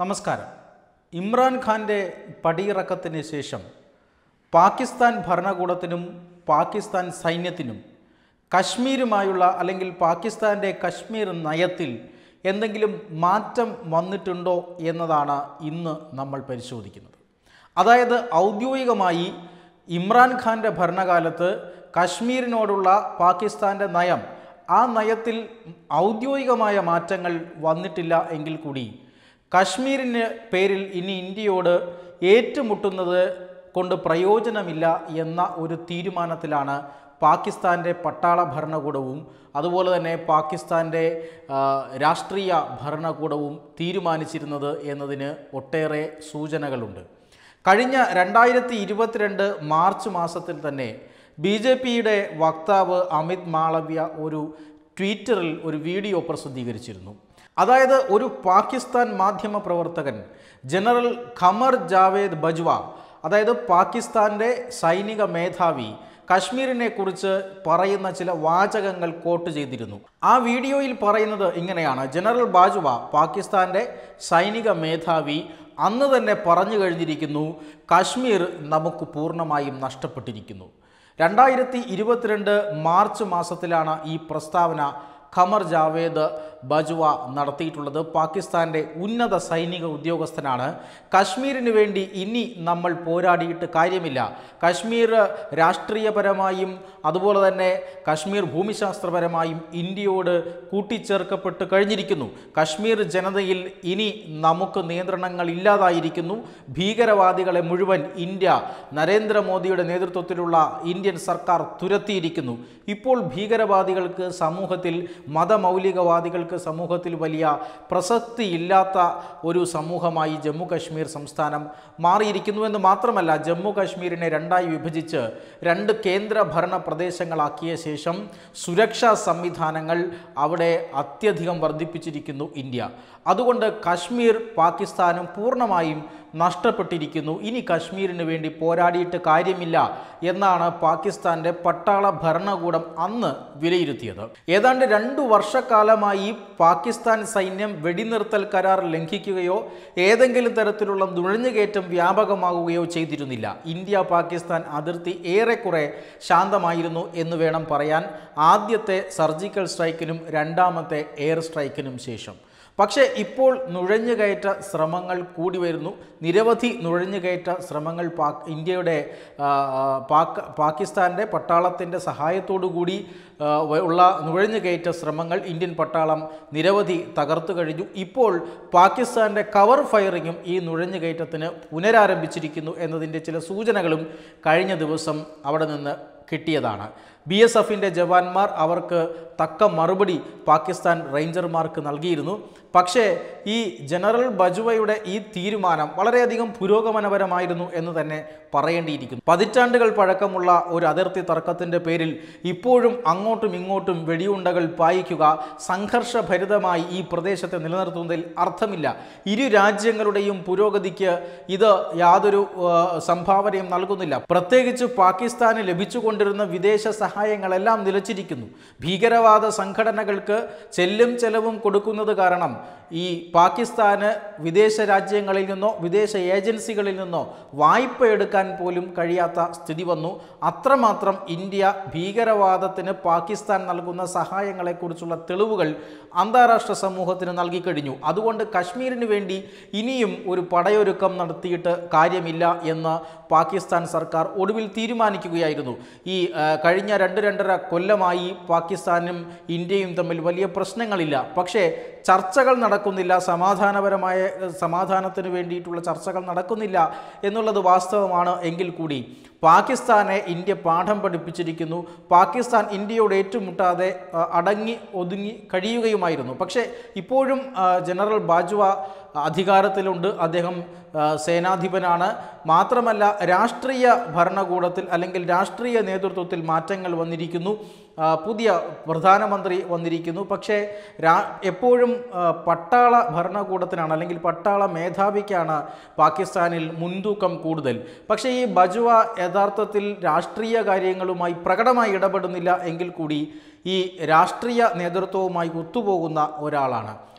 നമസ്കാരം ഇമ്രാൻഖാൻ്റെ പടിയിറക്കത്തിന് ശേഷം പാകിസ്ഥാൻ ഭരണകൂടത്തിനും പാകിസ്ഥാൻ സൈന്യത്തിനും കശ്മീരുമായുള്ള അല്ലെങ്കിൽ പാകിസ്ഥാൻ്റെ കശ്മീർ നയത്തിൽ എന്തെങ്കിലും മാറ്റം വന്നിട്ടുണ്ടോ എന്നതാണ് ഇന്ന് നമ്മൾ പരിശോധിക്കുന്നത് അതായത് ഔദ്യോഗികമായി ഇമ്രാൻഖാൻ്റെ ഭരണകാലത്ത് കശ്മീരിനോടുള്ള പാകിസ്ഥാൻ്റെ നയം ആ നയത്തിൽ ഔദ്യോഗികമായ മാറ്റങ്ങൾ വന്നിട്ടില്ല എങ്കിൽ കൂടി കശ്മീരിന് പേരിൽ ഇനി ഇന്ത്യയോട് ഏറ്റുമുട്ടുന്നത് കൊണ്ട് പ്രയോജനമില്ല എന്ന ഒരു തീരുമാനത്തിലാണ് പാകിസ്ഥാൻ്റെ പട്ടാള ഭരണകൂടവും അതുപോലെ തന്നെ പാകിസ്ഥാൻ്റെ ആ, രാഷ്ട്രീയ ഭരണകൂടവും തീരുമാനിച്ചിരുന്നത് എന്നതിന് ഒട്ടേറെ സൂചനകളുണ്ട് കഴിഞ്ഞ രണ്ടായിരത്തി ഇരുപത്തിരണ്ട് മാർച്ച് മാസത്തിൽ തന്നെ ബി ജെ പിയുടെ വക്താവ് അമിത് മാളവ്യ ഒരു ട്വിറ്ററിൽ ഒരു വീഡിയോ പ്രസിദ്ധീകരിച്ചിരുന്നു അതായത് ഒരു പാകിസ്ഥാൻ മാധ്യമ പ്രവർത്തകൻ ജനറൽ ഖമർ ജാവേദ് ബജ്വ അതായത് പാകിസ്ഥാൻ്റെ സൈനിക മേധാവി കശ്മീരിനെ കുറിച്ച് പറയുന്ന ചില വാചകങ്ങൾ കോട്ട് ചെയ്തിരുന്നു ആ വീഡിയോയിൽ പറയുന്നത് ഇങ്ങനെയാണ് ജനറൽ ബാജ്വ പാകിസ്ഥാൻ്റെ സൈനിക മേധാവി അന്ന് തന്നെ പറഞ്ഞു കഴിഞ്ഞിരിക്കുന്നു കാശ്മീർ നമുക്ക് പൂർണ്ണമായും നഷ്ടപ്പെട്ടിരിക്കുന്നു രണ്ടായിരത്തി ഇരുപത്തിരണ്ട് മാർച്ച് മാസത്തിലാണ് ഈ പ്രസ്താവന ഖമർ ജാവേദ് ബജ്വ നടത്തിയിട്ടുള്ളത് പാകിസ്ഥാൻ്റെ ഉന്നത സൈനിക ഉദ്യോഗസ്ഥനാണ് കശ്മീരിന് വേണ്ടി ഇനി നമ്മൾ പോരാടിയിട്ട് കാര്യമില്ല കശ്മീർ രാഷ്ട്രീയപരമായും അതുപോലെ തന്നെ കശ്മീർ ഭൂമിശാസ്ത്രപരമായും ഇന്ത്യയോട് കൂട്ടിച്ചേർക്കപ്പെട്ട് കഴിഞ്ഞിരിക്കുന്നു കശ്മീർ ജനതയിൽ ഇനി നമുക്ക് നിയന്ത്രണങ്ങൾ ഇല്ലാതായിരിക്കുന്നു ഭീകരവാദികളെ മുഴുവൻ ഇന്ത്യ നരേന്ദ്രമോദിയുടെ നേതൃത്വത്തിലുള്ള ഇന്ത്യൻ സർക്കാർ തുരത്തിയിരിക്കുന്നു ഇപ്പോൾ ഭീകരവാദികൾക്ക് സമൂഹത്തിൽ മതമൗലികവാദികൾക്ക് സമൂഹത്തിൽ വലിയ പ്രസക്തിയില്ലാത്ത ഒരു സമൂഹമായി ജമ്മു കശ്മീർ സംസ്ഥാനം മാറിയിരിക്കുന്നു എന്ന് മാത്രമല്ല ജമ്മു കശ്മീരിനെ രണ്ടായി വിഭജിച്ച് രണ്ട് കേന്ദ്ര ഭരണ പ്രദേശങ്ങളാക്കിയ ശേഷം സുരക്ഷാ സംവിധാനങ്ങൾ അവിടെ അത്യധികം വർദ്ധിപ്പിച്ചിരിക്കുന്നു ഇന്ത്യ അതുകൊണ്ട് കശ്മീർ പാകിസ്ഥാനും പൂർണ്ണമായും നഷ്ടപ്പെട്ടിരിക്കുന്നു ഇനി കശ്മീരിന് വേണ്ടി പോരാടിയിട്ട് കാര്യമില്ല എന്നാണ് പാകിസ്ഥാൻ്റെ പട്ടാള ഭരണകൂടം അന്ന് വിലയിരുത്തിയത് ഏതാണ്ട് രണ്ടു വർഷക്കാലമായി പാകിസ്ഥാൻ സൈന്യം വെടിനിർത്തൽ കരാർ ലംഘിക്കുകയോ ഏതെങ്കിലും തരത്തിലുള്ള നുഴഞ്ഞുകയറ്റം വ്യാപകമാകുകയോ ചെയ്തിരുന്നില്ല ഇന്ത്യ പാകിസ്ഥാൻ അതിർത്തി ഏറെക്കുറെ ശാന്തമായിരുന്നു എന്ന് വേണം പറയാൻ ആദ്യത്തെ സർജിക്കൽ സ്ട്രൈക്കിനും രണ്ടാമത്തെ എയർ സ്ട്രൈക്കിനും ശേഷം പക്ഷേ ഇപ്പോൾ നുഴഞ്ഞുകയറ്റ ശ്രമങ്ങൾ കൂടി വരുന്നു നിരവധി നുഴഞ്ഞുകയറ്റ ശ്രമങ്ങൾ പാക് ഇന്ത്യയുടെ ആ, പാക് പാകിസ്ഥാൻ്റെ പട്ടാളത്തിൻ്റെ സഹായത്തോടു കൂടി ആ, വ- ഉള്ള നുഴഞ്ഞുകയറ്റ ശ്രമങ്ങൾ ഇന്ത്യൻ പട്ടാളം നിരവധി തകർത്തു കഴിഞ്ഞു ഇപ്പോൾ പാകിസ്ഥാൻ്റെ കവർ ഫയറിങ്ങും ഈ നുഴഞ്ഞുകയറ്റത്തിന് പുനരാരംഭിച്ചിരിക്കുന്നു എന്നതിൻ്റെ ചില സൂചനകളും കഴിഞ്ഞ ദിവസം അവിടെ നിന്ന് കിട്ടിയതാണ് ബി എസ് എഫിൻ്റെ ജവാന്മാർ അവർക്ക് തക്ക മറുപടി പാകിസ്ഥാൻ റേഞ്ചർമാർക്ക് നൽകിയിരുന്നു പക്ഷേ ഈ ജനറൽ ബജുവയുടെ ഈ തീരുമാനം വളരെയധികം പുരോഗമനപരമായിരുന്നു എന്ന് തന്നെ പറയേണ്ടിയിരിക്കുന്നു പതിറ്റാണ്ടുകൾ പഴക്കമുള്ള ഒരു അതിർത്തി തർക്കത്തിൻ്റെ പേരിൽ ഇപ്പോഴും അങ്ങോട്ടും ഇങ്ങോട്ടും വെടിയുണ്ടകൾ പായിക്കുക സംഘർഷഭരിതമായി ഈ പ്രദേശത്തെ നിലനിർത്തുന്നതിൽ അർത്ഥമില്ല ഇരു രാജ്യങ്ങളുടെയും പുരോഗതിക്ക് ഇത് യാതൊരു ആ, സംഭാവനയും നൽകുന്നില്ല പ്രത്യേകിച്ച് പാകിസ്ഥാന് ലഭിച്ചുകൊണ്ടിരുന്ന വിദേശ സഹായങ്ങളെല്ലാം നിലച്ചിരിക്കുന്നു ഭീകരവാദ സംഘടനകൾക്ക് ചെല്ലും ചെലവും കൊടുക്കുന്നത് കാരണം ഈ പാകിസ്ഥാന് വിദേശ രാജ്യങ്ങളിൽ നിന്നോ വിദേശ ഏജൻസികളിൽ നിന്നോ വായ്പ എടുക്കാൻ പോലും കഴിയാത്ത സ്ഥിതി വന്നു അത്രമാത്രം ഇന്ത്യ ഭീകരവാദത്തിന് പാകിസ്ഥാൻ നൽകുന്ന സഹായങ്ങളെക്കുറിച്ചുള്ള തെളിവുകൾ അന്താരാഷ്ട്ര സമൂഹത്തിന് നൽകിക്കഴിഞ്ഞു അതുകൊണ്ട് കശ്മീരിന് വേണ്ടി ഇനിയും ഒരു പടയൊരുക്കം നടത്തിയിട്ട് കാര്യമില്ല എന്ന് പാകിസ്ഥാൻ സർക്കാർ ഒടുവിൽ തീരുമാനിക്കുകയായിരുന്നു ഈ ആ, കഴിഞ്ഞ രണ്ട് രണ്ടര കൊല്ലമായി പാകിസ്ഥാനും ഇന്ത്യയും തമ്മിൽ വലിയ പ്രശ്നങ്ങളില്ല പക്ഷേ ചർച്ചകൾ നടക്കുന്നില്ല സമാധാനപരമായ സമാധാനത്തിന് വേണ്ടിയിട്ടുള്ള ചർച്ചകൾ നടക്കുന്നില്ല എന്നുള്ളത് വാസ്തവമാണ് എങ്കിൽ കൂടി പാകിസ്ഥാനെ ഇന്ത്യ പാഠം പഠിപ്പിച്ചിരിക്കുന്നു പാകിസ്ഥാൻ ഇന്ത്യയോട് ഏറ്റുമുട്ടാതെ ആ, അടങ്ങി ഒതുങ്ങി കഴിയുകയുമായിരുന്നു പക്ഷേ ഇപ്പോഴും ആ, ജനറൽ ബാജ്വ അധികാരത്തിലുണ്ട് അദ്ദേഹം ആ, സേനാധിപനാണ് മാത്രമല്ല രാഷ്ട്രീയ ഭരണകൂടത്തിൽ അല്ലെങ്കിൽ രാഷ്ട്രീയ നേതൃത്വത്തിൽ മാറ്റങ്ങൾ വന്നിരിക്കുന്നു ആ, പുതിയ പ്രധാനമന്ത്രി വന്നിരിക്കുന്നു പക്ഷേ രാ എപ്പോഴും ആ, പട്ടാള ഭരണകൂടത്തിനാണ് അല്ലെങ്കിൽ പട്ടാള മേധാവിക്കാണ് പാകിസ്ഥാനിൽ മുൻതൂക്കം കൂടുതൽ പക്ഷേ ഈ ബജ്വ യഥാർത്ഥത്തിൽ രാഷ്ട്രീയ കാര്യങ്ങളുമായി പ്രകടമായി ഇടപെടുന്നില്ല എങ്കിൽ കൂടി ഈ രാഷ്ട്രീയ നേതൃത്വവുമായി ഒത്തുപോകുന്ന ഒരാളാണ്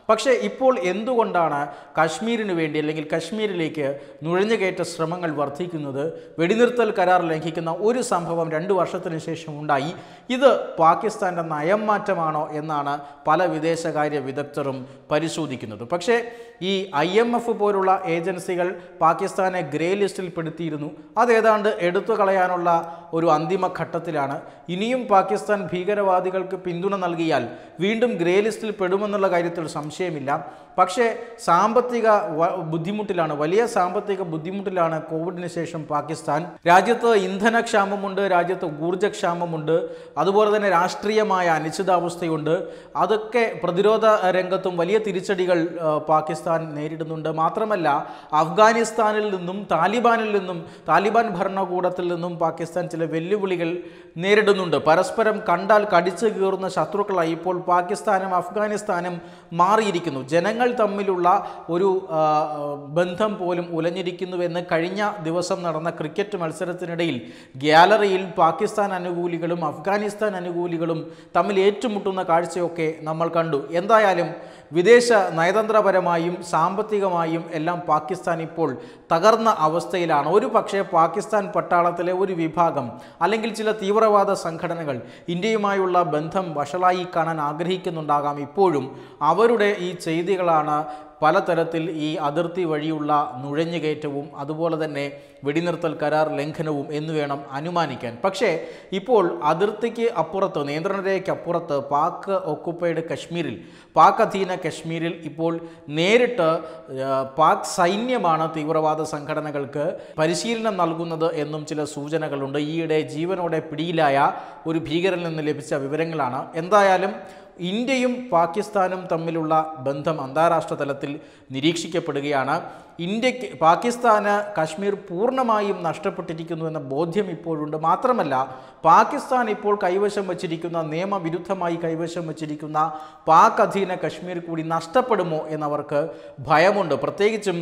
പക്ഷേ ഇപ്പോൾ എന്തുകൊണ്ടാണ് കശ്മീരിന് വേണ്ടി അല്ലെങ്കിൽ കശ്മീരിലേക്ക് നുഴഞ്ഞുകയറ്റ ശ്രമങ്ങൾ വർദ്ധിക്കുന്നത് വെടിനിർത്തൽ കരാർ ലംഘിക്കുന്ന ഒരു സംഭവം രണ്ട് വർഷത്തിന് ശേഷം ഉണ്ടായി ഇത് പാകിസ്ഥാൻ്റെ നയം മാറ്റമാണോ എന്നാണ് പല വിദേശകാര്യ വിദഗ്ധരും പരിശോധിക്കുന്നത് പക്ഷേ ഈ ഐ എം എഫ് പോലുള്ള ഏജൻസികൾ പാകിസ്ഥാനെ ഗ്രേ ലിസ്റ്റിൽ പെടുത്തിയിരുന്നു അതേതാണ്ട് എടുത്തു കളയാനുള്ള ഒരു അന്തിമ ഘട്ടത്തിലാണ് ഇനിയും പാകിസ്ഥാൻ ഭീകരവാദികൾക്ക് പിന്തുണ നൽകിയാൽ വീണ്ടും ഗ്രേ ലിസ്റ്റിൽ പെടുമെന്നുള്ള കാര്യത്തിൽ സംശയമില്ല പക്ഷേ സാമ്പത്തിക വ- ബുദ്ധിമുട്ടിലാണ് വലിയ സാമ്പത്തിക ബുദ്ധിമുട്ടിലാണ് കോവിഡിന് ശേഷം പാകിസ്ഥാൻ രാജ്യത്ത് ഇന്ധനക്ഷാമമുണ്ട് രാജ്യത്ത് ഊർജ്ജക്ഷാമമുണ്ട് അതുപോലെ തന്നെ രാഷ്ട്രീയമായ അനിശ്ചിതാവസ്ഥയുണ്ട് അതൊക്കെ പ്രതിരോധ രംഗത്തും വലിയ തിരിച്ചടികൾ ആ, പാകിസ്ഥാൻ നേരിടുന്നുണ്ട് മാത്രമല്ല അഫ്ഗാനിസ്ഥാനിൽ നിന്നും താലിബാനിൽ നിന്നും താലിബാൻ ഭരണകൂടത്തിൽ നിന്നും പാകിസ്ഥാൻ ചില വെല്ലുവിളികൾ നേരിടുന്നുണ്ട് പരസ്പരം കണ്ടാൽ കടിച്ചു കീറുന്ന ശത്രുക്കളായി ഇപ്പോൾ പാകിസ്ഥാനും അഫ്ഗാനിസ്ഥാനും മാറിയിരിക്കുന്നു ജനങ്ങൾ തമ്മിലുള്ള ഒരു ആ, ബന്ധം പോലും ഉലഞ്ഞിരിക്കുന്നുവെന്ന് കഴിഞ്ഞ ദിവസം നടന്ന ക്രിക്കറ്റ് മത്സരത്തിനിടയിൽ ഗ്യാലറിയിൽ പാകിസ്ഥാൻ അനുകൂലികളും അഫ്ഗാനിസ്ഥാൻ അനുകൂലികളും തമ്മിൽ ഏറ്റുമുട്ടുന്ന കാഴ്ചയൊക്കെ നമ്മൾ കണ്ടു എന്തായാലും വിദേശ നയതന്ത്രപരമായും സാമ്പത്തികമായും എല്ലാം പാകിസ്ഥാൻ ഇപ്പോൾ തകർന്ന അവസ്ഥയിലാണ് ഒരു പക്ഷേ പാകിസ്ഥാൻ പട്ടാളത്തിലെ ഒരു വിഭാഗം അല്ലെങ്കിൽ ചില തീവ്രവാദ സംഘടനകൾ ഇന്ത്യയുമായുള്ള ബന്ധം വഷളായി കാണാൻ ആഗ്രഹിക്കുന്നുണ്ടാകാം ഇപ്പോഴും അവരുടെ ഈ ചെയ്തികളാണ് പലതരത്തിൽ ഈ അതിർത്തി വഴിയുള്ള നുഴഞ്ഞുകയറ്റവും അതുപോലെ തന്നെ വെടിനിർത്തൽ കരാർ ലംഘനവും എന്ന് വേണം അനുമാനിക്കാൻ പക്ഷേ ഇപ്പോൾ അതിർത്തിക്ക് അപ്പുറത്ത് നിയന്ത്രണരേഖയ്ക്ക് അപ്പുറത്ത് പാക് ഒക്കുപ്പൈഡ് കശ്മീരിൽ പാക് അധീന കശ്മീരിൽ ഇപ്പോൾ നേരിട്ട് ആ, പാക് സൈന്യമാണ് തീവ്രവാദ സംഘടനകൾക്ക് പരിശീലനം നൽകുന്നത് എന്നും ചില സൂചനകളുണ്ട് ഈയിടെ ജീവനോടെ പിടിയിലായ ഒരു ഭീകരനിൽ നിന്ന് ലഭിച്ച വിവരങ്ങളാണ് എന്തായാലും ഇന്ത്യയും പാകിസ്ഥാനും തമ്മിലുള്ള ബന്ധം അന്താരാഷ്ട്ര തലത്തിൽ നിരീക്ഷിക്കപ്പെടുകയാണ് ഇന്ത്യക്ക് പാകിസ്ഥാന് കശ്മീർ പൂർണ്ണമായും നഷ്ടപ്പെട്ടിരിക്കുന്നു എന്ന ബോധ്യം ഇപ്പോഴുണ്ട് മാത്രമല്ല പാകിസ്ഥാൻ ഇപ്പോൾ കൈവശം വച്ചിരിക്കുന്ന നിയമവിരുദ്ധമായി കൈവശം വച്ചിരിക്കുന്ന പാക് അധീന കശ്മീർ കൂടി നഷ്ടപ്പെടുമോ എന്നവർക്ക് ഭയമുണ്ട് പ്രത്യേകിച്ചും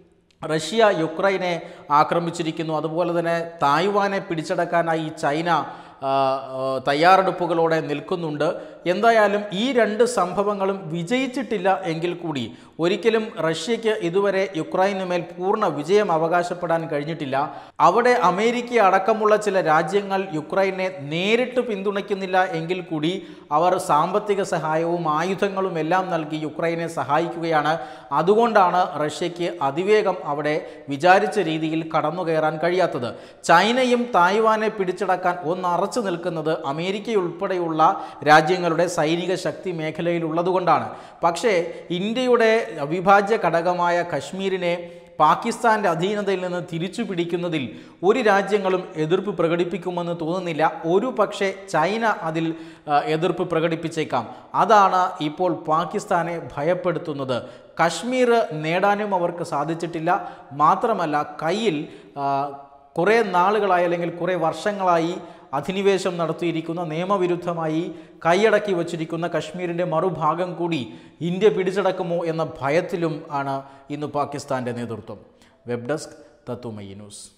റഷ്യ യുക്രൈനെ ആക്രമിച്ചിരിക്കുന്നു അതുപോലെ തന്നെ തായ്വാനെ പിടിച്ചടക്കാനായി ചൈന ആ, ആ, തയ്യാറെടുപ്പുകളോടെ നിൽക്കുന്നുണ്ട് എന്തായാലും ഈ രണ്ട് സംഭവങ്ങളും വിജയിച്ചിട്ടില്ല എങ്കിൽ കൂടി ഒരിക്കലും റഷ്യയ്ക്ക് ഇതുവരെ യുക്രൈനു മേൽ പൂർണ്ണ വിജയം അവകാശപ്പെടാൻ കഴിഞ്ഞിട്ടില്ല അവിടെ അമേരിക്ക അടക്കമുള്ള ചില രാജ്യങ്ങൾ യുക്രൈനെ നേരിട്ട് പിന്തുണയ്ക്കുന്നില്ല എങ്കിൽ കൂടി അവർ സാമ്പത്തിക സഹായവും ആയുധങ്ങളും എല്ലാം നൽകി യുക്രൈനെ സഹായിക്കുകയാണ് അതുകൊണ്ടാണ് റഷ്യയ്ക്ക് അതിവേഗം അവിടെ വിചാരിച്ച രീതിയിൽ കടന്നു കയറാൻ കഴിയാത്തത് ചൈനയും തായ്വാനെ പിടിച്ചടക്കാൻ ഒന്നറച്ചു നിൽക്കുന്നത് അമേരിക്കയുൾപ്പെടെയുള്ള രാജ്യങ്ങളുടെ സൈനിക ശക്തി മേഖലയിലുള്ളതുകൊണ്ടാണ് പക്ഷേ ഇന്ത്യയുടെ അവിഭാജ്യ ഘടകമായ കശ്മീരിനെ പാകിസ്ഥാന്റെ അധീനതയിൽ നിന്ന് തിരിച്ചു പിടിക്കുന്നതിൽ ഒരു രാജ്യങ്ങളും എതിർപ്പ് പ്രകടിപ്പിക്കുമെന്ന് തോന്നുന്നില്ല ഒരു പക്ഷേ ചൈന അതിൽ ആ, എതിർപ്പ് പ്രകടിപ്പിച്ചേക്കാം അതാണ് ഇപ്പോൾ പാകിസ്ഥാനെ ഭയപ്പെടുത്തുന്നത് കശ്മീർ നേടാനും അവർക്ക് സാധിച്ചിട്ടില്ല മാത്രമല്ല കയ്യിൽ ആ, കുറേ നാളുകളായി അല്ലെങ്കിൽ കുറേ വർഷങ്ങളായി അധിനിവേശം നടത്തിയിരിക്കുന്ന നിയമവിരുദ്ധമായി കൈയടക്കി വച്ചിരിക്കുന്ന കശ്മീരിൻ്റെ മറുഭാഗം കൂടി ഇന്ത്യ പിടിച്ചടക്കുമോ എന്ന ഭയത്തിലും ആണ് ഇന്ന് പാകിസ്ഥാൻ്റെ നേതൃത്വം വെബ് ഡെസ്ക് തത്തുമയി ന്യൂസ്